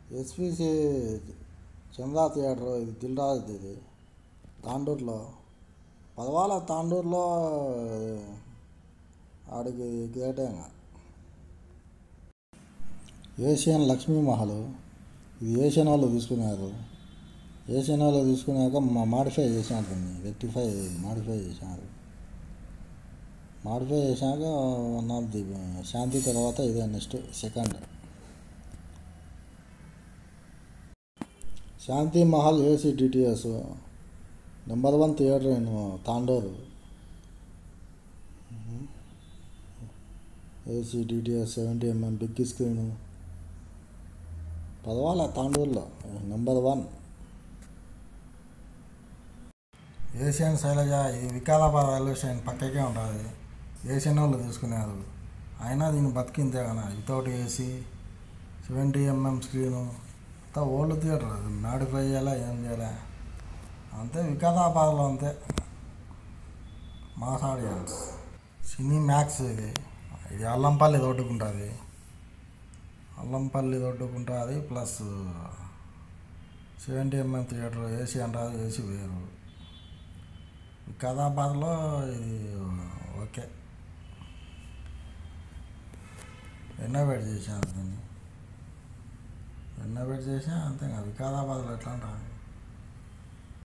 SPC Chandra theatre ఇది దిల్రాజు ఇది తాండూరులో పదవాల తాండూరులో ఆడికి కేటాయింగా ఏషియన్ లక్ష్మీ మహల్ ఇది ఏషియన్ వాళ్ళు తీసుకున్నారు ఏషియన్ వాళ్ళు తీసుకున్నాక మా మాడిఫై చేసినారు దీన్ని రెక్టిఫై మాడిఫై చేసినారు మాడిఫై చేశాక వన్ ఆఫ్ ది శాంతి తర్వాత ఇదే next second Shanti Mahal AC DTS number one theatre in Tandur AC DTS seventy MM big screen పదవాల తాండూరులో నెంబర్ వన్ ఏషియన్ శైలజ ఇది వికారాబాద్ రైల్వే స్టేషన్ పక్కకే ఉంటుంది ఏషియన్ వాళ్ళు తీసుకున్నారు అయినా దీన్ని బతికింతే కదా without AC seventy MM screen అంతా ఓల్డ్ థియేటర్ అది మాడిఫై చేయాలా ఏం చేయాలా అంతే వికారాబాద్లో అంతే మాస్ ఆడియన్స్ సినీ మ్యాక్స్ ఇది ఇది అల్లంపల్లి తోడుకుంటుంది అల్లంపల్లి తోడుకుంటుంది plus seventy MM theatre AC అంటారు ఏసీ వేరు వికారాబాద్లో ఇది ఓకే రెనోవేట్ చేశాను దీన్ని రెనోవేట్ చేసా అంతే వికారాబాద్లో ఎట్లా అంటారు